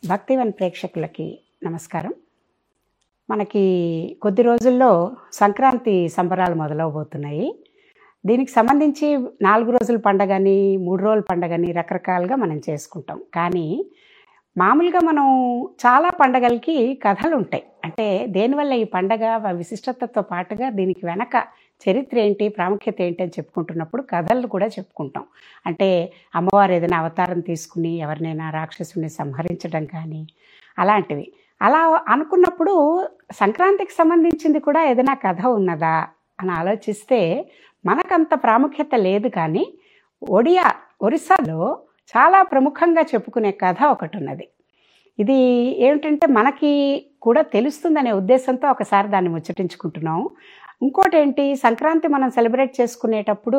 భక్తివన్ ప్రేక్షకులకి నమస్కారం మనకి కొద్ది రోజుల్లో సంక్రాంతి సంబరాలు మొదలవబోతున్నాయి దీనికి సంబంధించి నాలుగు రోజుల పండగని మూడు రోజుల పండగని రకరకాలుగా మనం చేసుకుంటాం కానీ మామూలుగా మనం చాలా పండగలకి కథలు ఉంటాయి అంటే దేనివల్ల ఈ పండగ విశిష్టతతో పాటుగా దీనికి వెనక చరిత్ర ఏంటి ప్రాముఖ్యత ఏంటి అని చెప్పుకుంటున్నప్పుడు కథలు కూడా చెప్పుకుంటాం అంటే అమ్మవారు ఏదైనా అవతారం తీసుకుని ఎవరినైనా రాక్షసుని సంహరించడం కానీ అలాంటివి అలా అనుకున్నప్పుడు సంక్రాంతికి సంబంధించింది కూడా ఏదైనా కథ ఉన్నదా అని ఆలోచిస్తే మనకంత ప్రాముఖ్యత లేదు కానీ ఒడియా ఒరిస్సాలో చాలా ప్రముఖంగా చెప్పుకునే కథ ఒకటి ఉన్నది ఇది ఏమిటంటే మనకి కూడా తెలుస్తుందనే ఉద్దేశంతో ఒకసారి దాన్ని ముచ్చటించుకుంటున్నాం ఇంకోటి ఏంటి సంక్రాంతి మనం సెలబ్రేట్ చేసుకునేటప్పుడు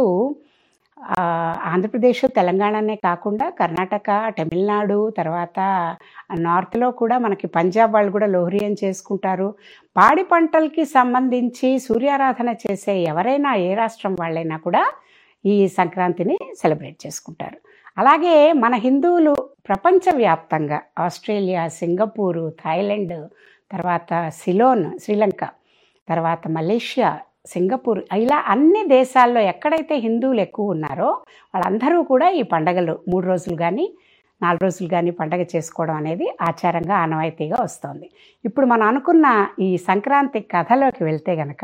ఆ, ఆంధ్రప్రదేశ్ తెలంగాణనే కాకుండా కర్ణాటక తమిళనాడు తర్వాత నార్త్లో కూడా మనకి పంజాబ్ వాళ్ళు కూడా లోహ్రీ అని చేసుకుంటారు పాడి పంటలకి సంబంధించి సూర్యారాధన చేసే ఎవరైనా ఏ రాష్ట్రం వాళ్ళైనా కూడా ఈ సంక్రాంతిని సెలబ్రేట్ చేసుకుంటారు అలాగే మన హిందువులు ప్రపంచవ్యాప్తంగా ఆస్ట్రేలియా సింగపూరు థాయిలాండ్ తర్వాత సిలోన్ శ్రీలంక తర్వాత మలేషియా సింగపూర్ ఇలా అన్ని దేశాల్లో ఎక్కడైతే హిందువులు ఎక్కువ ఉన్నారో వాళ్ళందరూ కూడా ఈ పండగలు మూడు రోజులు కానీ నాలుగు రోజులు కానీ పండగ చేసుకోవడం అనేది ఆచారంగా ఆనవాయితీగా వస్తుంది ఇప్పుడు మనం అనుకున్న ఈ సంక్రాంతి కథలోకి వెళ్తే గనక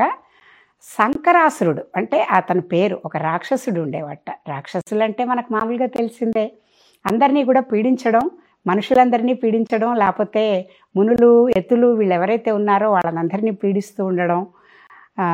శంకరాసురుడు అంటే అతని పేరు ఒక రాక్షసుడు ఉండేవట రాక్షసులు అంటే మనకు మామూలుగా తెలిసిందే అందరినీ కూడా పీడించడం మనుషులందరినీ పీడించడం లేకపోతే మునులు ఎత్తులు వీళ్ళు ఎవరైతే ఉన్నారో వాళ్ళందరినీ పీడిస్తూ ఉండడం ఆ,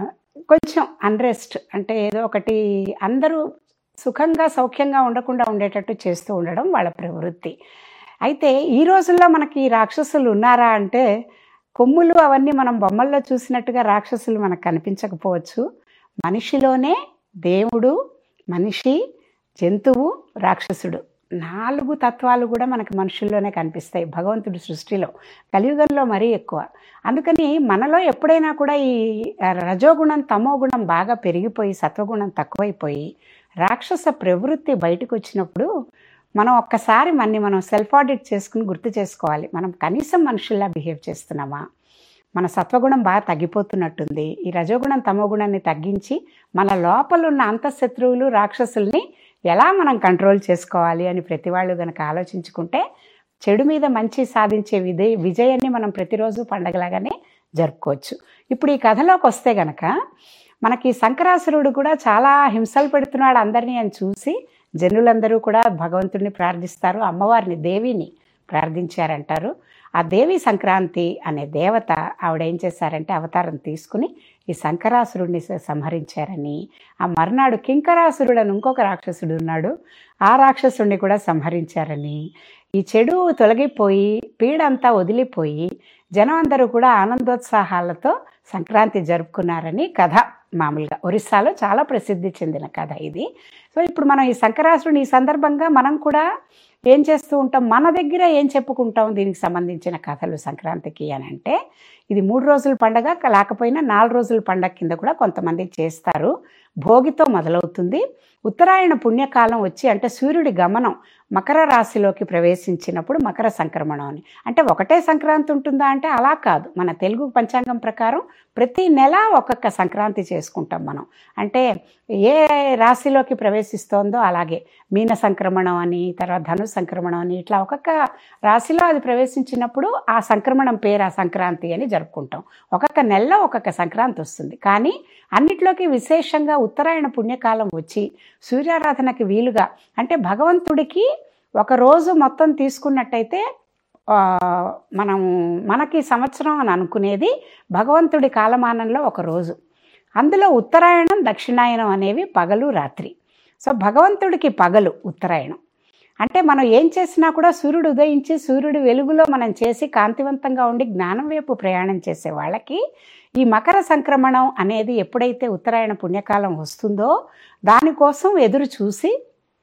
కొంచెం అన్రెస్ట్ అంటే ఏదో ఒకటి అందరూ సుఖంగా సౌఖ్యంగా ఉండకుండా ఉండేటట్టు చేస్తూ ఉండడం వాళ్ళ ప్రవృత్తి అయితే ఈ రోజుల్లో మనకి ఈ రాక్షసులు ఉన్నారా అంటే కొమ్ములు అవన్నీ మనం బొమ్మల్లో చూసినట్టుగా రాక్షసులు మనకు కనిపించకపోవచ్చు మనిషిలోనే దేవుడు మనిషి జంతువు రాక్షసుడు నాలుగు తత్వాలు కూడా మనకి మనుషుల్లోనే కనిపిస్తాయి భగవంతుడి సృష్టిలో కలియుగంలో మరీ ఎక్కువ అందుకని మనలో ఎప్పుడైనా కూడా ఈ రజోగుణం తమో గుణం బాగా పెరిగిపోయి సత్వగుణం తక్కువైపోయి రాక్షస ప్రవృత్తి బయటకు వచ్చినప్పుడు మనం ఒక్కసారి మనని మనం సెల్ఫ్ ఆడిట్ చేసుకుని గుర్తు చేసుకోవాలి మనం కనీసం మనుషుల్లా బిహేవ్ చేస్తున్నామా మన సత్వగుణం బాగా తగ్గిపోతున్నట్టుంది ఈ రజోగుణం తమోగుణాన్ని తగ్గించి మన లోపల ఉన్న అంతఃశత్రువులు రాక్షసుల్ని ఎలా మనం కంట్రోల్ చేసుకోవాలి అని ప్రతి వాళ్ళు కనుక ఆలోచించుకుంటే చెడు మీద మంచి సాధించే విజయ విజయాన్ని మనం ప్రతిరోజు పండగలాగానే జరుపుకోవచ్చు ఇప్పుడు ఈ కథలోకి వస్తే గనక మనకి శంకరాసురుడు కూడా చాలా హింసలు పెడుతున్నాడు అందరినీ అని చూసి జనులందరూ కూడా భగవంతుడిని ప్రార్థిస్తారు అమ్మవారిని దేవిని ప్రార్థించారంటారు ఆ దేవి సంక్రాంతి అనే దేవత ఆవిడ ఏం చేశారంటే అవతారం తీసుకుని ఈ శంకరాసురుడిని స- సంహరించారని ఆ మర్నాడు కింకరాసురుడు అని ఇంకొక రాక్షసుడు ఉన్నాడు ఆ రాక్షసుడిని కూడా సంహరించారని ఈ చెడు తొలగిపోయి పీడంతా వదిలిపోయి జనం అందరూ కూడా ఆనందోత్సాహాలతో సంక్రాంతి జరుపుకున్నారని కథ మామూలుగా ఒరిస్సాలో చాలా ప్రసిద్ధి చెందిన కథ ఇది సో ఇప్పుడు మనం ఈ సంక్రాసురుని ఈ సందర్భంగా మనం కూడా ఏం చేస్తూ ఉంటాం మన దగ్గర ఏం చెప్పుకుంటాం దీనికి సంబంధించిన కథలు సంక్రాంతికి అని అంటే ఇది మూడు రోజుల పండగ లేకపోయినా నాలుగు రోజుల పండగ కింద కూడా కొంతమంది చేస్తారు భోగితో మొదలవుతుంది ఉత్తరాయణ పుణ్యకాలం వచ్చి అంటే సూర్యుడి గమనం మకర రాశిలోకి ప్రవేశించినప్పుడు మకర సంక్రమణం అని అంటే ఒకటే సంక్రాంతి ఉంటుందా అంటే అలా కాదు మన తెలుగు పంచాంగం ప్రకారం ప్రతి నెల ఒక్కొక్క సంక్రాంతి చేసుకుంటాం మనం అంటే ఏ రాశిలోకి ప్రవేశిస్తోందో అలాగే మీన సంక్రమణం అని తర్వాత ధను సంక్రమణం అని ఇట్లా ఒక్కొక్క రాశిలో అది ప్రవేశించినప్పుడు ఆ సంక్రమణం పేరు ఆ సంక్రాంతి అని జరుపుకుంటాం ఒక్కొక్క నెలలో ఒక్కొక్క సంక్రాంతి వస్తుంది కానీ అన్నిట్లోకి విశేషంగా ఉత్తరాయణ పుణ్యకాలం వచ్చి సూర్యారాధనకి వీలుగా అంటే భగవంతుడికి ఒక రోజు మొత్తం తీసుకున్నట్టయితే ఆ, మనం మనకి సంవత్సరం అని అనుకునేది భగవంతుడి కాలమానంలో ఒక రోజు అందులో ఉత్తరాయణం దక్షిణాయనం అనేవి పగలు రాత్రి సో భగవంతుడికి పగలు ఉత్తరాయణం అంటే మనం ఏం చేసినా కూడా సూర్యుడు ఉదయించి సూర్యుడి వెలుగులో మనం చేసి కాంతివంతంగా ఉండి జ్ఞానం వైపు ప్రయాణం చేసే వాళ్ళకి ఈ మకర సంక్రమణం అనేది ఎప్పుడైతే ఉత్తరాయణ పుణ్యకాలం వస్తుందో దానికోసం ఎదురు చూసి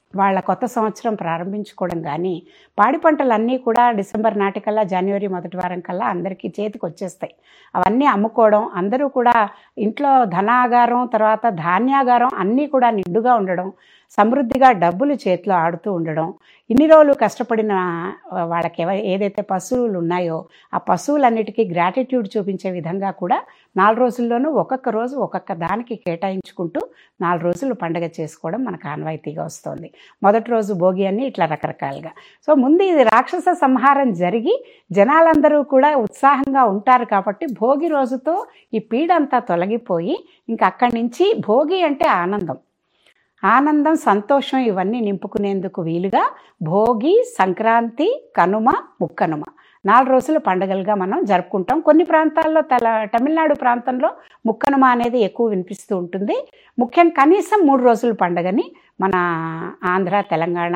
వాళ్ళ కొత్త సంవత్సరం ప్రారంభించుకోవడం కానీ పాడి పంటలన్నీ కూడా డిసెంబర్ నాటికల్లా జనవరి మొదటి వారం కల్లా అందరికీ చేతికి వచ్చేస్తాయి అవన్నీ అమ్ముకోవడం అందరూ కూడా ఇంట్లో ధనాగారం తర్వాత ధాన్యాగారం అన్నీ కూడా నిండుగా ఉండడం సమృద్ధిగా డబ్బులు చేతిలో ఆడుతూ ఉండడం ఇన్ని రోజులు కష్టపడిన వాళ్ళకి ఎవ ఏదైతే పశువులు ఉన్నాయో ఆ పశువులన్నిటికీ గ్రాటిట్యూడ్ చూపించే విధంగా కూడా నాలుగు రోజుల్లోనూ ఒక్కొక్క రోజు ఒక్కొక్క దానికి కేటాయించుకుంటూ నాలుగు రోజులు పండగ చేసుకోవడం మనకు ఆనవాయితీగా వస్తుంది మొదటి రోజు భోగి అని ఇట్లా రకరకాలుగా సో ముందు ఇది రాక్షస సంహారం జరిగి జనాలందరూ కూడా ఉత్సాహంగా ఉంటారు కాబట్టి భోగి రోజుతో ఈ పీడంతా తొలగిపోయి ఇంకా అక్కడి నుంచి భోగి అంటే ఆనందం ఆనందం సంతోషం ఇవన్నీ నింపుకునేందుకు వీలుగా భోగి సంక్రాంతి కనుమ ముక్కనుమ నాలుగు రోజులు పండుగలుగా మనం జరుపుకుంటాం కొన్ని ప్రాంతాల్లో తల తమిళనాడు ప్రాంతంలో ముక్కనుమ అనేది ఎక్కువ వినిపిస్తూ ఉంటుంది ముఖ్యం కనీసం మూడు రోజుల పండుగని మన ఆంధ్ర తెలంగాణ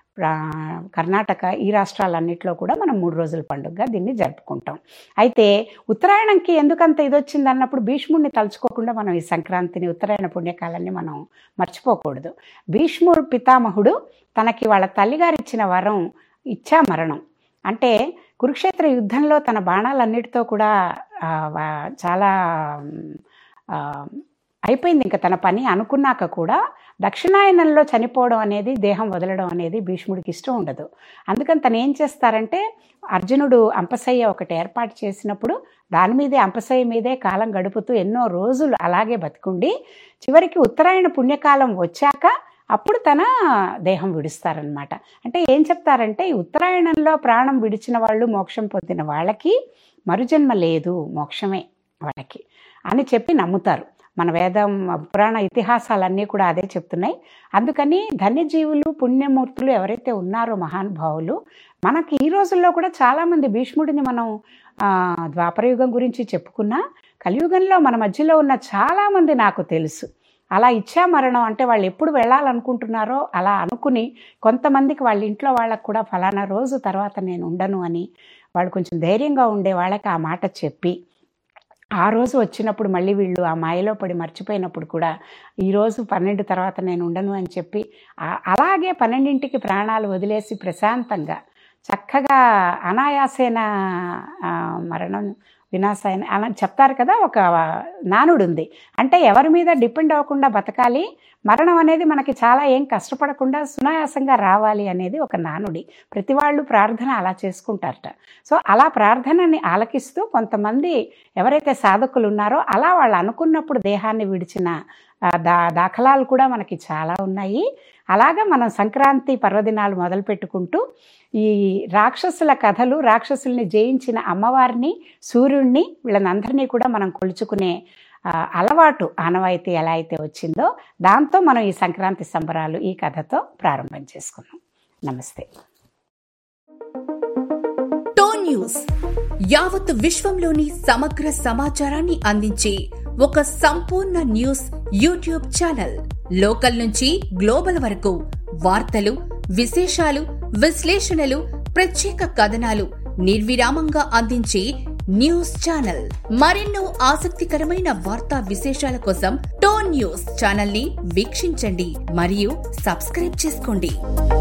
రా- కర్ణాటక ఈ రాష్ట్రాలన్నింటిలో కూడా మనం మూడు రోజుల పండుగగా దీన్ని జరుపుకుంటాం అయితే ఉత్తరాయణంకి ఎందుకంత ఇది వచ్చింది అన్నప్పుడు భీష్ముడిని తలుచుకోకుండా మనం ఈ సంక్రాంతిని ఉత్తరాయణ పుణ్యకాలాన్ని మనం మర్చిపోకూడదు భీష్ముడు పితామహుడు తనకి వాళ్ళ తల్లిగారు ఇచ్చిన వరం ఇచ్చా మరణం అంటే కురుక్షేత్ర యుద్ధంలో తన బాణాలన్నిటితో కూడా ఆ, వా- చాలా మ్, ఆ, అయిపోయింది ఇంకా తన పని అనుకున్నాక కూడా దక్షిణాయనంలో చనిపోవడం అనేది దేహం వదలడం అనేది భీష్ముడికి ఇష్టం ఉండదు అందుకని తను ఏం చేస్తారంటే అర్జునుడు అంపశయ్య ఒకటి ఏర్పాటు చేసినప్పుడు దాని మీదే అంపశయ్య మీదే కాలం గడుపుతూ ఎన్నో రోజులు అలాగే బతికుండి చివరికి ఉత్తరాయణ పుణ్యకాలం వచ్చాక అప్పుడు తన దేహం విడుస్తారనమాట అంటే ఏం చెప్తారంటే ఈ ఉత్తరాయణంలో ప్రాణం విడిచిన వాళ్ళు మోక్షం పొందిన వాళ్ళకి మరుజన్మ లేదు మోక్షమే వాళ్ళకి అని చెప్పి నమ్ముతారు మన వేదం పురాణ ఇతిహాసాలన్నీ కూడా అదే చెప్తున్నాయి అందుకని ధన్యజీవులు పుణ్యమూర్తులు ఎవరైతే ఉన్నారో మహానుభావులు మనకి ఈ రోజుల్లో కూడా చాలామంది భీష్ముడిని మనం ఆ, ద్వాపరయుగం గురించి చెప్పుకున్నా కలియుగంలో మన మధ్యలో ఉన్న చాలామంది నాకు తెలుసు అలా ఇచ్చా మరణం అంటే వాళ్ళు ఎప్పుడు వెళ్ళాలనుకుంటున్నారో అలా అనుకుని కొంతమందికి వాళ్ళ ఇంట్లో వాళ్ళకు కూడా ఫలానా రోజు తర్వాత నేను ఉండను అని వాళ్ళు కొంచెం ధైర్యంగా ఉండే వాళ్ళకి ఆ మాట చెప్పి ఆ రోజు వచ్చినప్పుడు మళ్ళీ వీళ్ళు ఆ మాయలో పడి మర్చిపోయినప్పుడు కూడా ఈరోజు పన్నెండు తర్వాత నేను ఉండను అని చెప్పి ఆ- అలాగే పన్నెండింటికి ప్రాణాలు వదిలేసి ప్రశాంతంగా చక్కగా అనాయాసేన ఆ, మరణం వినాశాయన అని చెప్తారు కదా ఒక నానుడు ఉంది అంటే ఎవరి మీద డిపెండ్ అవ్వకుండా బతకాలి మరణం అనేది మనకి చాలా ఏం కష్టపడకుండా సునాయాసంగా రావాలి అనేది ఒక నానుడి ప్రతి వాళ్ళు ప్రార్థన అలా చేసుకుంటారట సో అలా ప్రార్థనని ఆలకిస్తూ కొంతమంది ఎవరైతే సాధకులు ఉన్నారో అలా వాళ్ళు అనుకున్నప్పుడు దేహాన్ని విడిచిన ఆ, దా దాఖలాలు కూడా మనకి చాలా ఉన్నాయి అలాగా మనం సంక్రాంతి పర్వదినాలు మొదలు పెట్టుకుంటూ ఈ రాక్షసుల కథలు రాక్షసుల్ని జయించిన అమ్మవారిని సూర్యుడిని వీళ్ళనందరినీ కూడా మనం కొలుచుకునే ఆ, అలవాటు ఆనవాయితీ ఎలా అయితే వచ్చిందో దాంతో మనం ఈ సంక్రాంతి సంబరాలు ఈ కథతో ప్రారంభం చేసుకున్నాం నమస్తే టోన్ న్యూస్ యావత్ విశ్వంలోని సమగ్ర సమాచారాన్ని అందించే ఒక సంపూర్ణ న్యూస్ యూట్యూబ్ ఛానల్ లోకల్ నుంచి గ్లోబల్ వరకు వార్తలు విశేషాలు విశ్లేషణలు ప్రత్యేక కథనాలు నిర్విరామంగా అందించే న్యూస్ ఛానల్ మరెన్నో ఆసక్తికరమైన వార్తా విశేషాల కోసం టోన్ న్యూస్ ఛానల్ ని వీక్షించండి మరియు సబ్స్క్రైబ్ చేసుకోండి